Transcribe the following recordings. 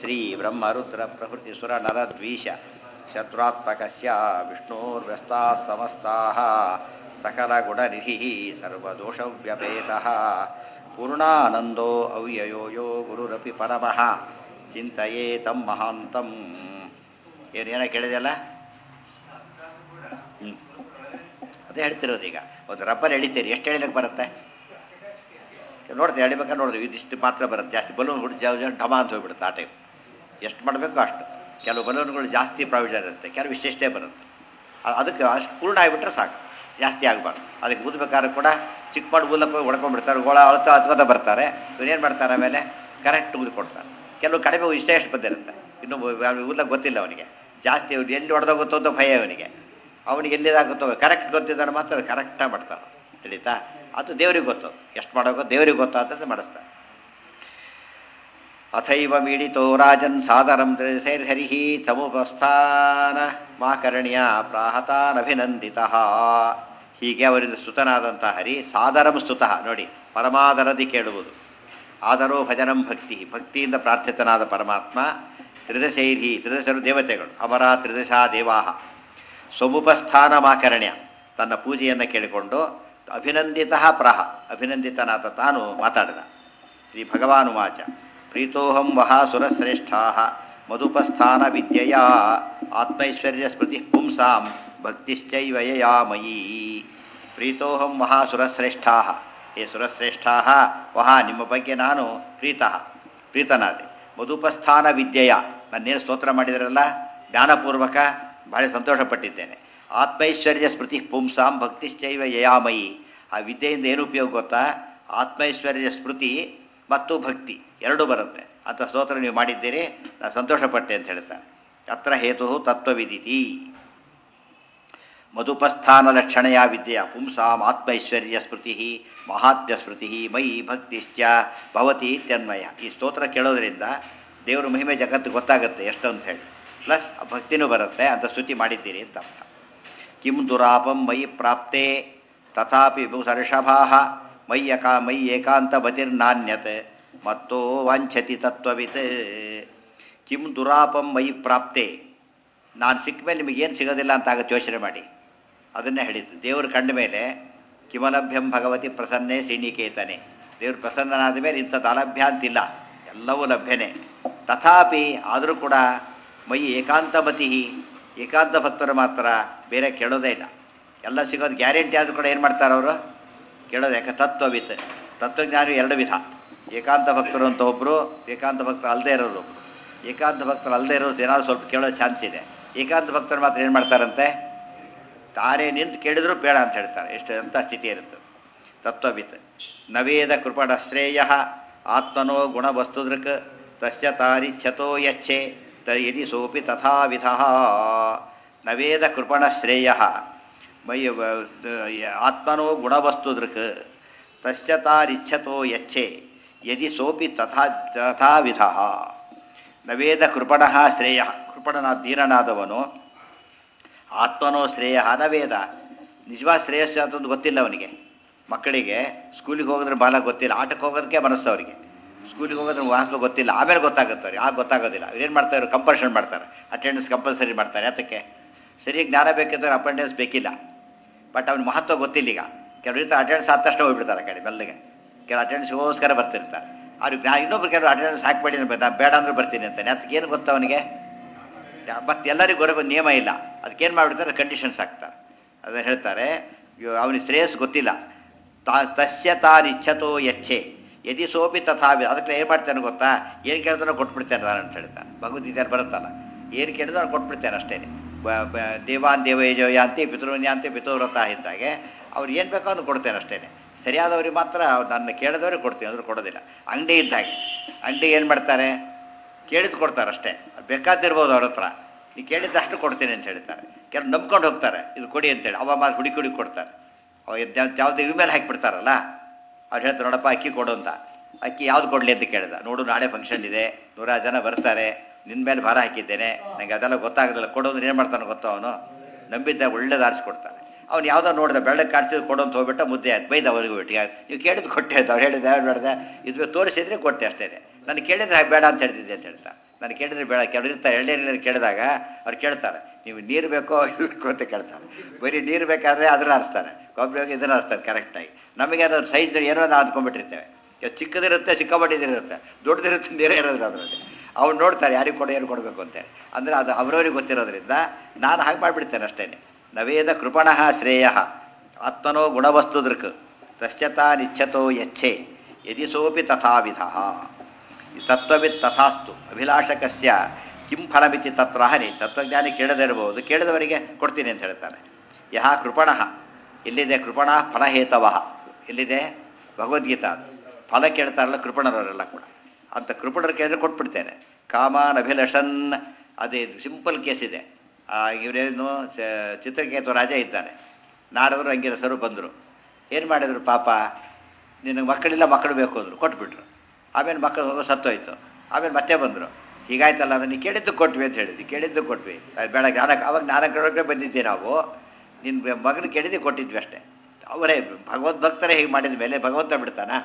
ಶ್ರೀ ಬ್ರಹ್ಮ ರುದ್ರ ಪ್ರಭೃತಿ ಸುರ ನರ ದ್ವೀಶ ಶತ್ರುತ್ಮಕಸ್ಯ ವಿಷ್ಣೋರ್ವ್ಯಸ್ತಾಃ ಸಮಸ್ತಾಃ ಸಕಲಗುಣನಿಧಿಃ ಸರ್ವದೋಷವ್ಯಪೇತಃ ಪೂರ್ಣಾನಂದೋ ಅವ್ಯಯೋ ಯೋ ಗುರುರಪಿ ಪರಮಃ ಚಿಂತೆಯೇ ತಂ ಮಹಾಂತಂ ಏನೇನೋ ಕೇಳಿದೆಯಲ್ಲ ಹ್ಞೂ ಅದೇ ಹೇಳ್ತಿರೋದು ಈಗ ಒಂದು ರಬ್ಬರ್ ಎಳಿತೀರಿ ಎಷ್ಟು ಎಳಿಲಿಕ್ಕೆ ಬರುತ್ತೆ ನೋಡ್ತೀವಿ ಎಳಿಬೇಕಾದ್ರೆ ನೋಡಿದ್ವಿ ಇದಿಷ್ಟು ಮಾತ್ರ ಬರುತ್ತೆ ಜಾಸ್ತಿ ಬಲೂನ್ ಹುಟ್ಟು ಜಾವ ಢಮ ಅಂತ ಹೋಗ್ಬಿಡುತ್ತೆ ಆ ಟೈಪ್ ಎಷ್ಟು ಮಾಡಬೇಕೋ ಅಷ್ಟು ಕೆಲವು ಬಲೂನ್ಗಳು ಜಾಸ್ತಿ ಪ್ರಾವಿಷನ್ ಇರುತ್ತೆ ಕೆಲವು ಇಷ್ಟೆಷ್ಟೇ ಬರುತ್ತೆ ಅ- ಅದಕ್ಕೆ ಅಷ್ಟು ಪೂರ್ಣ ಆಗಿಬಿಟ್ರೆ ಸಾಕು ಜಾಸ್ತಿ ಆಗಬಾರ್ದು ಅದಕ್ಕೆ ಊದ್ಬೇಕಾದ್ರೆ ಕೂಡ ಚಿಕ್ಕ ಮಾಡಿ ಊದಕ್ಕೆ ಹೋಗಿ ಹೊಡ್ಕೊಂಡ್ಬಿಡ್ತಾರೆ ಗೋಳ ಅಳ್ತಾ ಹತ್ಕೋತ ಬರ್ತಾರೆ ಏನು ಮಾಡ್ತಾರೆ ಆಮೇಲೆ ಕರೆಕ್ಟ್ ಊದಿ ಕೊಡ್ತಾರೆ ಕೆಲವು ಕಡಿಮೆ ಇಷ್ಟೇ ಎಷ್ಟು ಬಂದಿರುತ್ತೆ ಇನ್ನು ಊದ್ಲಕ್ಕೆ ಗೊತ್ತಿಲ್ಲ ಅವನಿಗೆ ಜಾಸ್ತಿ ಅವ್ರು ಎಲ್ಲಿ ಹೊಡೆದೋಗುತ್ತೋ ಅಂತ ಭಯ ಅವನಿಗೆ ಅವನಿಗೆ ಎಲ್ಲಿದಾಗುತ್ತೋ ಕರೆಕ್ಟ್ ಗೊತ್ತಿದ್ದಾನೆ ಮಾತ್ರ ಕರೆಕ್ಟಾಗಿ ಮಾಡ್ತಾರೆ ತಿಳಿತಾ ಅದು ದೇವ್ರಿಗೆ ಗೊತ್ತು ಎಷ್ಟು ಮಾಡೋಕೋ ದೇವ್ರಿಗೆ ಗೊತ್ತು ಅಂತಂದು ಮಾಡಿಸ್ತಾರೆ ಅಥೈವ ಮೀಡಿತೋ ರಾಜನ್ ಸಾದರಂ ತ್ರಿಸೈರ್ಹರಿ ತಮುಪಸ್ಥಾನ ಮಾಕರ್ಣ್ಯ ಪ್ರಾಹತಾನಭಿನಂದಿತ ಹೀಗೆ ಅವರಿಂದ ಸ್ತುತನಾದಂಥ ಹರಿ ಸಾದರಂ ಸ್ತುತಃ ನೋಡಿ ಪರಮಾದರದಿ ಕೇಳುವುದು ಆದರೋ ಭಜನಂ ಭಕ್ತಿ ಭಕ್ತಿಯಿಂದ ಪ್ರಾರ್ಥಿತನಾದ ಪರಮಾತ್ಮ ತ್ರಿದಶೈರ್ಹಿ ತ್ರಿದಶರು ದೇವತೆಗಳು ಅಮರ ತ್ರಿದಶ ದೇವಾಹ ಸ್ವಮುಪಸ್ಥಾನ ಮಾಕರ್ಣ್ಯ ತನ್ನ ಪೂಜೆಯನ್ನು ಕೇಳಿಕೊಂಡು ಅಭಿನಂದಿತ ಪ್ರಹ ಅಭಿನಂದಿತನಾದ ತಾನು ಮಾತಾಡಿದ ಶ್ರೀ ಭಗವಾನುವಾಚ ಪ್ರೀತೋಹಂ ವಹ ಸುರಶ್ರೇಷ್ಠಾ ಮಧುಪಸ್ಥಾನ ವಿದ್ಯೆಯ ಆತ್ಮೈಶ್ವರ್ಯ ಸ್ಮೃತಿ ಪುಂಸಾಂ ಭಕ್ತಿಶ್ಚೈವ ಯಯಾ ಮಯೀ ಪ್ರೀತೋಹಂ ವಹ ಸುರಶ್ರೇಷ್ಠಾ ಹೇ ಸುರಶ್ರೇಷ್ಠಾ ವಹ ನಿಮ್ಮ ಬಗ್ಗೆ ನಾನು ಪ್ರೀತಃ ಪ್ರೀತನಾದೆ ಮಧುಪಸ್ಥಾನ ವಿದ್ಯೆಯ ನನ್ನೇನು ಸ್ತೋತ್ರ ಮಾಡಿದ್ರಲ್ಲ ಜ್ಞಾನಪೂರ್ವಕ ಭಾಳ ಸಂತೋಷಪಟ್ಟಿದ್ದೇನೆ ಆತ್ಮೈಶ್ವರ್ಯ ಸ್ಮೃತಿ ಪುಂಸಾಂ ಭಕ್ತಿಶ್ಚೈವ ಯಯಾಮಯಿ ಆ ವಿದ್ಯೆಯಿಂದ ಏನು ಉಪಯೋಗ ಗೊತ್ತಾ ಆತ್ಮೈಶ್ವರ್ಯ ಸ್ಮೃತಿ ಮತ್ತು ಭಕ್ತಿ ಎರಡೂ ಬರುತ್ತೆ ಅಂತ ಸ್ತೋತ್ರ ನೀವು ಮಾಡಿದ್ದೀರಿ ನಾನು ಸಂತೋಷಪಟ್ಟೆ ಅಂತ ಹೇಳ್ತಾರೆ ಅತ್ರ ಹೇತು ತತ್ವವಿದಿತಿ ಮಧುಪಸ್ಥಾನ ಲಕ್ಷಣೆಯ ವಿದ್ಯೆಯ ಪುಂಸಾಂ ಆತ್ಮೈಶ್ವರ್ಯ ಸ್ಮೃತಿ ಮಹಾತ್ಮ್ಯ ಸ್ಮೃತಿ ಮಯಿ ಭಕ್ತಿಶ್ಚ ಭವತಿ ಇತ್ಯನ್ವಯ ಈ ಸ್ತೋತ್ರ ಕೇಳೋದ್ರಿಂದ ದೇವರ ಮಹಿಮೆ ಜಗತ್ತು ಗೊತ್ತಾಗುತ್ತೆ ಎಷ್ಟು ಅಂತ ಹೇಳಿ ಪ್ಲಸ್ ಭಕ್ತಿನೂ ಬರುತ್ತೆ ಅಂತ ಸ್ತುತಿ ಮಾಡಿದ್ದೀರಿ ಅಂತ ಅರ್ಥ ಕಿಂ ದುರಾಪಂ ಮಯಿ ಪ್ರಾಪ್ತೆ ತಥಾಪಿ ಬಹುಸರ್ಷಭಾ ಮಯ್ಯಕ ಮೈ ಏಕಾಂತ ಬತಿರ್ನಾನ್ಯತ್ ಮತ್ತೋ ವಾಂಛತಿ ತತ್ವವಿತ್ ಕಿಂ ದುರಾಪಂ ಮಯಿ ಪ್ರಾಪ್ತೆ ನಾನು ಸಿಕ್ಕ ಮೇಲೆ ನಿಮಗೇನು ಸಿಗೋದಿಲ್ಲ ಅಂತ ಆಗತ್ತೆ ಯೋಚನೆ ಮಾಡಿ ಅದನ್ನೇ ಹೇಳಿದ್ದು ದೇವರು ಕಂಡ ಮೇಲೆ ಕಿಮಲಭ್ಯಂ ಭಗವತಿ ಪ್ರಸನ್ನೇ ಶ್ರೀನಿಕೇತನೆ ದೇವರು ಪ್ರಸನ್ನನಾದ ಮೇಲೆ ಇಂಥದ್ದು ಅಲಭ್ಯ ಅಂತಿಲ್ಲ ಎಲ್ಲವೂ ಲಭ್ಯನೇ ತಥಾಪಿ ಆದರೂ ಕೂಡ ಮೈ ಏಕಾಂತಮತಿ ಏಕಾಂತ ಭಕ್ತರು ಮಾತ್ರ ಬೇರೆ ಕೇಳೋದೇ ಇಲ್ಲ ಎಲ್ಲ ಸಿಗೋದು ಗ್ಯಾರಂಟಿ ಆದರೂ ಕೂಡ ಏನು ಮಾಡ್ತಾರೆ ಅವರು ಕೇಳೋದು ಯಾಕೆ ತತ್ವವಿತ್ ತತ್ವಜ್ಞಾನಿ ಎರಡು ವಿಧ ಏಕಾಂತ ಭಕ್ತರು ಅಂತ ಒಬ್ಬರು ಏಕಾಂತ ಭಕ್ತರು ಅಲ್ಲದೆ ಇರೋರು ಒಬ್ರು ಏಕಾಂತ ಭಕ್ತರು ಅಲ್ಲದೆ ಇರೋರು ಏನಾದ್ರು ಸ್ವಲ್ಪ ಕೇಳೋ ಚಾನ್ಸ್ ಇದೆ ಏಕಾಂತ ಭಕ್ತರು ಮಾತ್ರ ಏನು ಮಾಡ್ತಾರಂತೆ ತಾನೇ ನಿಂತು ಕೇಳಿದ್ರು ಬೇಡ ಅಂತ ಹೇಳ್ತಾರೆ ಎಷ್ಟು ಅಂತ ಸ್ಥಿತಿ ಇರುತ್ತೆ ತತ್ವವಿತ್ ನವೇದ ಕೃಪಣ ಶ್ರೇಯ ಆತ್ಮನೋ ಗುಣವಸ್ತುದೃಕ್ ತಸ್ಯ ತಾರಿಚ್ಛತೋ ಯಚ್ಛೆ ತ ಯದಿ ಸೋಪಿ ತಥಾವಿಧ ನವೇದ ಕೃಪಣ ಶ್ರೇಯ ಮೈ ಆತ್ಮನೋ ಗುಣವಸ್ತುದೃಕ್ ತಸ್ಯ ತಾರಿಚ್ಛತೋ ಯಚ್ಛೆ ಯದಿ ಸೋಪಿ ತಥಾ ತಥಾವಿಧ ನವೇದ ಕೃಪಣ ಶ್ರೇಯ ಕೃಪಣನ ದೀನನಾದವನು ಆತ್ಮನೋ ಶ್ರೇಯ ನವೇದ ನಿಜವಾದ ಶ್ರೇಯಸ್ಸು ಅಂತಂದು ಗೊತ್ತಿಲ್ಲ ಅವನಿಗೆ ಮಕ್ಕಳಿಗೆ ಸ್ಕೂಲಿಗೆ ಹೋಗೋದ್ರ ಬಾಲ ಗೊತ್ತಿಲ್ಲ ಆಟಕ್ಕೆ ಹೋಗೋದಕ್ಕೆ ಮನಸ್ಸು ಅವರಿಗೆ ಸ್ಕೂಲಿಗೆ ಹೋಗೋದ್ರ ಮಹತ್ವ ಗೊತ್ತಿಲ್ಲ ಆಮೇಲೆ ಗೊತ್ತಾಗುತ್ತೆ ಅವ್ರಿಗೆ ಆಗ ಗೊತ್ತಾಗೋದಿಲ್ಲ ಅವ್ರು ಏನು ಮಾಡ್ತಾರೆ ಕಂಪಲ್ಷನ್ ಮಾಡ್ತಾರೆ ಅಟೆಂಡೆನ್ಸ್ ಕಂಪಲ್ಸರಿ ಮಾಡ್ತಾರೆ ಯಾತಕ್ಕೆ ಸರಿಯಾಗಿ ಜ್ಞಾನ ಬೇಕಿದ್ದವ್ರು ಅಟೆಂಡೆನ್ಸ್ ಬೇಕಿಲ್ಲ ಬಟ್ ಅವ್ನ ಮಹತ್ವ ಗೊತ್ತಿಲ್ಲ ಈಗ ಕೆಲವು ರೀತಿ ಅಟೆಂಡೆನ್ಸ್ ಆದ ತಕ್ಷಣ ಹೋಗ್ಬಿಡ್ತಾರೆ ಆ ಕಡೆ ಮೆಲ್ಲಗೆ ಕೆಲವು ಅಟೆಂಡೆನ್ಸ್ಗೋಸ್ಕರ ಬರ್ತಿರ್ತಾರೆ ಅವ್ರಿಗೆ ಜ್ಞಾ ಇನ್ನೊಬ್ರು ಕೆಲವು ಅಟೆಂಡೆನ್ಸ್ ಹಾಕ್ಬೇಡಿ ನಾನು ಬೇಡ ಅಂದ್ರೆ ಬರ್ತೀನಿ ಅಂತಾನೆ ಅದಕ್ಕೆ ಏನು ಗೊತ್ತು ಅವನಿಗೆ ಮತ್ತು ಎಲ್ಲರಿಗೂ ಗೊರಬ ನಿಯಮ ಇಲ್ಲ ಅದಕ್ಕೇನು ಮಾಡಿಬಿಡ್ತಾರೆ ಕಂಡೀಷನ್ಸ್ ಹಾಕ್ತಾರೆ ಅದನ್ನು ಹೇಳ್ತಾರೆ ಇವ್- ಅವನಿಗೆ ಶ್ರೇಯಸ್ ಗೊತ್ತಿಲ್ಲ ತಾ ತಸ್ಯ ತಾನಿಚ್ಛತೋ ಯಚ್ಛೆ ಯದಿ ಸೋಪಿ ತಥಾವಿ ಅದಕ್ಕೆ ಏನು ಮಾಡ್ತಾನೆ ಗೊತ್ತಾ ಏನು ಕೇಳ್ತಾನೋ ಕೊಟ್ಬಿಡ್ತೇನೆ ನಾನು ಅಂತ ಹೇಳ್ತಾನೆ ಭಗವದ್ಗೀತೆಯಲ್ಲಿ ಬರುತ್ತಲ್ಲ ಏನು ಕೇಳಿದ್ರು ಅವ್ನು ಕೊಟ್ಬಿಡ್ತೇನೆ ಅಷ್ಟೇ ದೇವಾನ್ ದೇವಯಜೋಯಾಂತಿ ಪಿತೃನ್ಯಾಂತಿ ಪಿತೃವ್ರತ ಇದ್ದಾಗೆ ಅವ್ರು ಏನು ಬೇಕೋ ಅದನ್ನು ಕೊಡ್ತೇನೆ ಅಷ್ಟೇ ಸರಿಯಾದವ್ರಿಗೆ ಮಾತ್ರ ಅವ್ರು ನನ್ನ ಕೇಳಿದವ್ರಿಗೆ ಕೊಡ್ತೀನಿ ಅಂದ್ರೆ ಕೊಡೋದಿಲ್ಲ ಅಂಗಡಿ ಇದ್ದಾಗೆ ಅಂಗಡಿ ಏನು ಮಾಡ್ತಾರೆ ಕೇಳಿದ್ದು ಕೊಡ್ತಾರೆ ಅಷ್ಟೇ ಬೇಕಾದಿರ್ಬೋದು ಅವ್ರ ಹತ್ರ ನೀ ಕೇಳಿದ್ದಷ್ಟು ಕೊಡ್ತೀನಿ ಅಂತ ಹೇಳ್ತಾರೆ ಕೆಲವು ನಂಬ್ಕೊಂಡು ಹೋಗ್ತಾರೆ ಇದು ಕೊಡಿ ಅಂತೇಳಿ ಅವ ಮಾತು ಹುಡುಕಿ ಹುಡುಕಿ ಕೊಡ್ತಾರೆ ಅವ ಯಾವ್ದು ಇವ್ ಮೇಲೆ ಹಾಕಿಬಿಡ್ತಾರಲ್ಲ ಅವ್ರು ಹೇಳ್ತಾರೆ ನೋಡಪ್ಪ ಅಕ್ಕಿ ಕೊಡು ಅಂತ ಅಕ್ಕಿ ಯಾವ್ದು ಕೊಡಲಿ ಅಂತ ಕೇಳಿದ ನೋಡು ನಾಳೆ ಫಂಕ್ಷನ್ ಇದೆ ನೂರಾರು ಜನ ಬರ್ತಾರೆ ನಿನ್ನ ಮೇಲೆ ಭಾರ ಹಾಕಿದ್ದೇನೆ ನನಗೆ ಅದೆಲ್ಲ ಗೊತ್ತಾಗೋದಿಲ್ಲ ಕೊಡೋದು ಏನು ಮಾಡ್ತಾನೆ ಗೊತ್ತೋ ಅವನು ನಂಬಿದ್ದ ಒಳ್ಳೇದು ಆರಿಸ್ಕೊಡ್ತಾನೆ ಅವ್ನು ಯಾವುದೋ ನೋಡಿದ ಬೆಳ್ಳಕ್ಕೆ ಕಾಡ್ತಿದ್ದು ಕೊಡು ಅಂತ ಹೋಗ್ಬಿಟ್ಟ ಮುದ್ದೆ ಆಯ್ತು ಬೈದ ಅವ್ರಿಗೂ ಬಿಟ್ಟು ನೀವು ಕೇಳಿದ್ದು ಕೊಟ್ಟೆ ಅಂತ ಅವ್ರು ಹೇಳಿದೆ ಅವ್ರು ಬೇಡ್ದೆ ಇದು ತೋರಿಸಿದ್ರೆ ಕೊಟ್ಟೆ ಅಷ್ಟೇ ನನಗೆ ಕೇಳಿದ್ರೆ ಬೇಡ ಅಂತ ಹೇಳ್ತಿದ್ದೆ ಅಂತ ಹೇಳ್ತಾ ನಾನು ಕೇಳಿದ್ರೆ ಬೇಡ ಕೆಲವರು ಇರ್ತಾರೆ ಎಳ್ನೀರು ನೀರು ಕೇಳಿದಾಗ ಅವ್ರು ಕೇಳ್ತಾರೆ ನೀವು ನೀರು ಬೇಕೋ ಇದು ಬೇಕೋ ಅಂತ ಕೇಳ್ತಾರೆ ಬರೀ ನೀರು ಬೇಕಾದರೆ ಅದನ್ನ ಹರಿಸ್ತಾರೆ ಕೊಬ್ಬರಿ ಹೋಗಿ ಇದನ್ನ ಹರಿಸ್ತಾರೆ ಕರೆಕ್ಟಾಗಿ ನಮಗೆ ಅದು ಸೈಜ್ ಏನೋ ನಾವು ಅಂದ್ಕೊಂಡ್ಬಿಟ್ಟಿರ್ತೇವೆ ಈಗ ಚಿಕ್ಕದಿರುತ್ತೆ ಚಿಕ್ಕಬಡ್ಡಿದಿರುತ್ತೆ ದೊಡ್ಡದಿರುತ್ತೆ ನೀರೇ ಇರೋದಿಲ್ಲ ಅದರಲ್ಲಿ ಅವ್ರು ನೋಡ್ತಾರೆ ಯಾರಿಗೆ ಕೊಡು ಏನು ಕೊಡಬೇಕು ಅಂತೇಳಿ ಅಂದರೆ ಅದು ಅವರವ್ರಿಗೆ ಗೊತ್ತಿರೋದ್ರಿಂದ ನಾನು ಹಾಗೆ ಮಾಡಿಬಿಡ್ತೇನೆ ಅಷ್ಟೇ ನವೇದ ಕೃಪಣಃ ಶ್ರೇಯ ಆತ್ಮನೋ ಗುಣವಸ್ತು ದೃಕ್ ತಶ್ಚತಾ ನಿಚ್ಛತೋ ಯಚ್ಛೆ ಯದಿ ಸೋಪಿ ತಥಾವಿಧ ತತ್ವವಿತ್ ತಥಾಸ್ತು ಅಭಿಲಾಷಕಸ್ಯ ಕಿಂ ಫಲಮಿತಿ ತತ್ರ ಹನಿ ತತ್ವಜ್ಞಾನಿ ಕೇಳದೇ ಇರಬಹುದು ಕೇಳಿದವರಿಗೆ ಕೊಡ್ತೀನಿ ಅಂತ ಹೇಳ್ತಾನೆ ಯಹ ಕೃಪಣಃ ಎಲ್ಲಿದೆ ಕೃಪಣ ಫಲಹೇತವ ಎಲ್ಲಿದೆ ಭಗವದ್ಗೀತಾ ಅದು ಫಲ ಕೇಳ್ತಾರಲ್ಲ ಕೃಪಣರವರೆಲ್ಲ ಕೂಡ ಅಂತ ಕೃಪಣರು ಕೇಳಿದ್ರೆ ಕೊಟ್ಬಿಡ್ತೇನೆ ಕಾಮಾನ್ ಅಭಿಲಷನ್ ಅದೇ ಸಿಂಪಲ್ ಕೇಸ್ ಇದೆ ಆ, ಇವರೇನು ಚ- ಚಿತ್ರಕೇತು ರಾಜ ಇದ್ದಾನೆ ನಾರದರು ಅಂಗಿರಸರು ಬಂದರು ಏನು ಮಾಡಿದ್ರು ಪಾಪ ನಿನಗೆ ಮಕ್ಕಳಿಲ್ಲ ಮಕ್ಕಳು ಬೇಕು ಅಂದರು ಕೊಟ್ಬಿಟ್ರು ಆಮೇಲೆ ಮಕ್ಕಳು ಹೋಗೋ ಸತ್ತೋಯ್ತು ಆಮೇಲೆ ಮತ್ತೆ ಬಂದರು ಹೀಗಾಯ್ತಲ್ಲ ಅದನ್ನು ಕೇಳಿದ್ದು ಕೊಟ್ವಿ ಅಂತ ಹೇಳಿದ್ವಿ ಕೇಳಿದ್ದು ಕೊಟ್ವಿ ಅದು ಬೇಡ ಜ್ಞಾನ ಅವಾಗ ಜ್ಞಾನಕ್ಕೆ ಬಂದಿದ್ದೆ ನಾವು ನಿನ್ನ ಮಗನ ಕೇಳಿದ್ದು ಕೊಟ್ಟಿದ್ವಿ ಅಷ್ಟೇ ಅವರೇ ಭಗವದ್ಭಕ್ತರೇ ಹೀಗೆ ಮಾಡಿದ ಮೇಲೆ ಭಗವಂತ ಬಿಡ್ತಾನಾ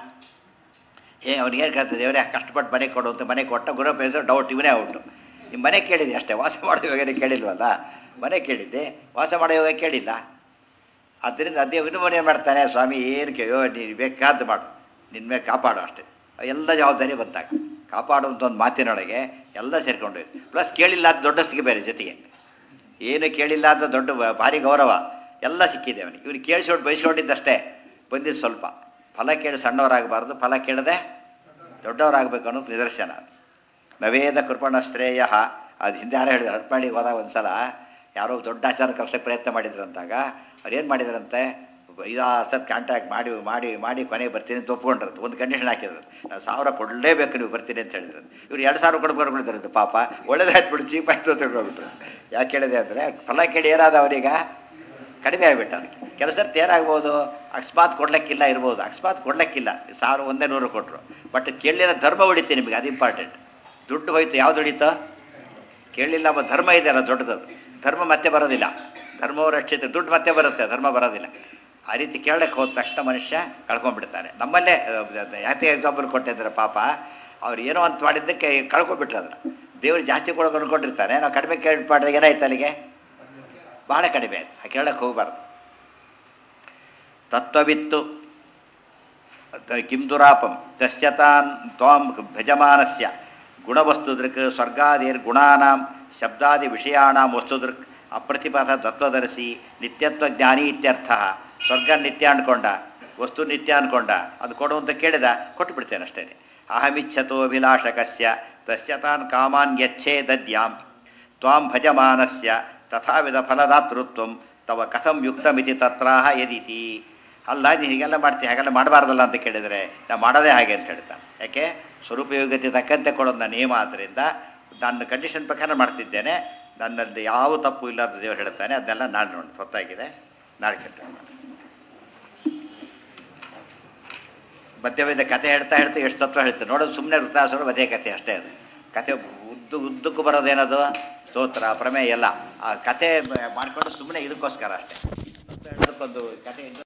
ಏ ಅವ್ನಿಗೆ ಏನು ಕೇಳ್ತದೆ ದೇವರೇ ಕಷ್ಟಪಟ್ಟು ಮನೆ ಕೊಡು ಅಂತ ಮನೆ ಕೊಟ್ಟ ಗುರು ಬೇಸೋ ಡೌಟ್ ಇವನೇ ಔಟು ನಿಮ್ಮ ಮನೆ ಕೇಳಿದೆ ಅಷ್ಟೇ ವಾಸ ಮಾಡೋ ಯೋಗನೇ ಕೇಳಿಲ್ವಲ್ಲ ಮನೆ ಕೇಳಿದ್ದೆ ವಾಸ ಮಾಡೋ ಯೋಗ ಕೇಳಿಲ್ಲ ಆದ್ದರಿಂದ ಅದೇ ಇನ್ನೊಬ್ಬನು ಏನು ಮಾಡ್ತಾನೆ ಸ್ವಾಮಿ ಏನು ಕೇಳೋ ನೀನು ಬೇಕಾದ್ದು ಮಾಡು ನಿನ್ನ ಮೇಲೆ ಕಾಪಾಡು ಅಷ್ಟೇ ಎಲ್ಲ ಜವಾಬ್ದಾರಿ ಬಂತಾಗ ಕಾಪಾಡುವಂಥ ಒಂದು ಮಾತಿನೊಳಗೆ ಎಲ್ಲ ಸೇರ್ಕೊಂಡು ಪ್ಲಸ್ ಕೇಳಿಲ್ಲ ಅಂತ ದೊಡ್ಡಸ್ತಿಗೆ ಬೇರೆ ಜೊತೆಗೆ ಏನು ಕೇಳಿಲ್ಲ ಅಂತ ದೊಡ್ಡ ಬ- ಭಾರಿ ಗೌರವ ಎಲ್ಲ ಸಿಕ್ಕಿದೆ ಅವನಿಗೆ ಇವನು ಕೇಳಿಸ್ಕೊಂಡು ಬಯಸ್ಕೊಂಡಿದ್ದಷ್ಟೇ ಬಂದಿದ್ದು ಸ್ವಲ್ಪ ಫಲ ಕೇಳಿ ಸಣ್ಣವರಾಗಬಾರ್ದು ಫಲ ಕೇಳದೆ ದೊಡ್ಡವರಾಗಬೇಕು ಅನ್ನೋದು ನಿದರ್ಶನ ಅದು ನವೇದ ಕೃಪಣ ಶ್ರೇಯ ಅದು ಹಿಂದೆ ಯಾರೋ ಹೇಳಿದ್ರು ಹಟ್ಮಾಳಿಗೆ ಹೋದಾಗ ಒಂದು ಸಲ ಯಾರೋ ದೊಡ್ಡ ಆಚಾರ ಕರ್ಸಕ್ಕೆ ಪ್ರಯತ್ನ ಮಾಡಿದ್ರು ಅಂತಾಗ ಅವ್ರು ಏನು ಮಾಡಿದ್ರಂತೆ ಐದಾರು ಸತ್ ಕಾಂಟ್ಯಾಕ್ಟ್ ಮಾಡಿ ಮಾಡಿ ಮಾಡಿ ಕೊನೆಗೆ ಬರ್ತೀನಿ ಅಂತ ಒಪ್ಕೊಂಡ್ರಂತೆ ಒಂದು ಕಂಡೀಷನ್ ಹಾಕಿದ್ರು ನಾನು ಸಾವಿರ ಕೊಡಲೇಬೇಕು ನೀವು ಬರ್ತೀನಿ ಅಂತ ಹೇಳಿದ್ರು ಇವ್ರು ಎರಡು ಸಾವಿರ ಕೊಟ್ಟು ಬರ್ಬಿಡ್ತಾರಂತೆ ಪಾಪ ಒಳ್ಳೇದಾಯ್ತು ಬಿಡು ಚೀಪ್ ಆಯ್ತು ಅಂತ ತಿಳ್ಕೊಂಡ್ಬಿಟ್ರು ಯಾಕೆ ಹೇಳಿದೆ ಅಂದರೆ ಫಲ ಕೇಳಿ ಏನಾದ ಅವರೀಗ ಕಡಿಮೆ ಆಗಿಬಿಟ್ಟ ಅದಕ್ಕೆ ಕೆಲಸ ಏನಾಗ್ಬೋದು ಅಕಸ್ಮಾತ್ ಕೊಡ್ಲಿಕ್ಕಿಲ್ಲ ಇರ್ಬೋದು ಅಕಸ್ಮಾತ್ ಕೊಡ್ಲಿಕ್ಕಿಲ್ಲ ಸಾವಿರ ಒಂದೇ ನೂರು ಕೊಟ್ಟರು ಬಟ್ ಕೇಳಲಿಲ್ಲ ಧರ್ಮ ಉಳಿತೆ ನಿಮಗೆ ಅದು ಇಂಪಾರ್ಟೆಂಟ್ ದುಡ್ಡು ಹೋಯ್ತು ಯಾವ್ದು ಉಳಿತೋ ಕೇಳಲಿಲ್ಲ ಎಂಬ ಧರ್ಮ ಇದೆಯಲ್ಲ ದೊಡ್ಡದದು ಧರ್ಮ ಮತ್ತೆ ಬರೋದಿಲ್ಲ ಧರ್ಮವು ರಕ್ಷಿತ ದುಡ್ಡು ಮತ್ತೆ ಬರುತ್ತೆ ಧರ್ಮ ಬರೋದಿಲ್ಲ ಆ ರೀತಿ ಕೇಳಕ್ಕೆ ಹೋದ ತಕ್ಷಣ ಮನುಷ್ಯ ಕಳ್ಕೊಂಡ್ಬಿಡ್ತಾನೆ ನಮ್ಮಲ್ಲೇ ಅಹ್, ಯಾಕೆ ಎಕ್ಸಾಂಪಲ್ ಕೊಟ್ಟಿದ್ದಾರೆ ಪಾಪ ಅವ್ರು ಏನೋ ಅಂತ ಮಾಡಿದ್ದಕ್ಕೆ ಕಳ್ಕೊಂಡ್ಬಿಟ್ರು ಅದನ್ನು ದೇವ್ರು ಜಾಸ್ತಿ ಕೊಡೋಕೆ ಅನ್ಕೊಂಡಿರ್ತಾನೆ ನಾವು ಕಡಿಮೆ ಕೇಳಿ ಮಾಡಿದಾಗ ಏನಾಯ್ತು ಅಲ್ಲಿಗೆ ಭಾಳ ಕಡಿಮೆ ಆಯ್ತು ಆ ಕೇಳಕ್ಕೆ ಹೋಗಬಾರ್ದು ತತ್ವವಿತ್ತು ತ- ಕಿಂ ದುರಾಪಂ ತಸ್ಯತಾನ್ ತ್ವಾಂ ಭಜಮಾನಸ್ಯ ಗುಣವಸ್ತುದೃಕ್ ಸ್ವರ್ಗಾದಿರ್ಗುಣಾನಾಂ ಶಬ್ದಾದಿ ವಿಷಯಾಣಾಂ ವಸ್ತುದೃಕ್ ಅಪ್ರತಿಪಥ ತತ್ವದರ್ಶಿ ನಿತ್ಯತ್ವ ಜ್ಞಾನಿ ಇತ್ಯರ್ಥ ಸ್ವರ್ಗ ನಿತ್ಯ ಅನ್ಕೊಂಡ ವಸ್ತು ನಿತ್ಯ ಅನ್ಕೊಂಡ ಅದು ಕೊಡು ಅಂತ ಕೇಳಿದ ಕೊಟ್ಟು ಬಿಡ್ತೇನೆ ಅಷ್ಟೇ ಅಹಮಿಚ್ಛತೋ ಅಭಿಲಾಷಕಸ್ಯ ತಸ್ಯ ತಾನ್ ಕಾಮಾನ್ ಯಚ್ಛೇ ದದ್ಯಾಂ ತ್ವಾಂ ಭಜಮಾನಸ್ಯ ತಥಾವಿಧ ಫಲದಾತೃತ್ವಂ ತವ ಕಥಂ ಯುಕ್ತಮಿತಿ ತತ್ರಾಹ ಯದಿತಿ ಅಲ್ಲ ನೀನು ಹೀಗೆಲ್ಲ ಮಾಡ್ತೀಯ ಹಾಗೆಲ್ಲ ಮಾಡಬಾರ್ದಲ್ಲ ಅಂತ ಕೇಳಿದರೆ ನಾ ಮಾಡೋದೇ ಹಾಗೆ ಅಂತ ಹೇಳ್ತಾನೆ ಯಾಕೆ ಸ್ವರೂಪಯೋಗ್ಯತೆ ತಕ್ಕಂತೆ ಕೊಡೋದು ನನ್ನ ನಿಯಮ ಆದ್ದರಿಂದ ನನ್ನ ಕಂಡೀಷನ್ ಪ್ರಕಾರ ಮಾಡ್ತಿದ್ದೇನೆ ನನ್ನಲ್ಲಿ ಯಾವ ತಪ್ಪು ಇಲ್ಲ ಅಂತ ದೇವರು ಹೇಳ್ತಾನೆ ಅದನ್ನೆಲ್ಲ ನಾಳೆ ನೋಡಿ ಹೊತ್ತಾಗಿದೆ ನಾಳೆ ಕೆಟ್ಟ ಮಧ್ಯವಿದ್ದ ಕತೆ ಹೇಳ್ತಾ ಹೇಳ್ತಾ ಎಷ್ಟು ತತ್ವ ಹೇಳ್ತಾರೆ ನೋಡೋದು ಸುಮ್ಮನೆ ವೃತ್ತಾಸುರು ಅದೇ ಕತೆ ಅಷ್ಟೇ ಅದು ಕತೆ ಉದ್ದು ಉದ್ದಕ್ಕೂ ಬರೋದೇನದು ಸ್ತೋತ್ರ ಪ್ರಮೇಯ ಎಲ್ಲ ಆ ಕತೆ ಮಾಡ್ಕೊಂಡು ಸುಮ್ಮನೆ ಇದಕ್ಕೋಸ್ಕರ ಅಷ್ಟೇ ತತ್ವ ಹೇಳೋದಕ್ಕೊಂದು ಕತೆ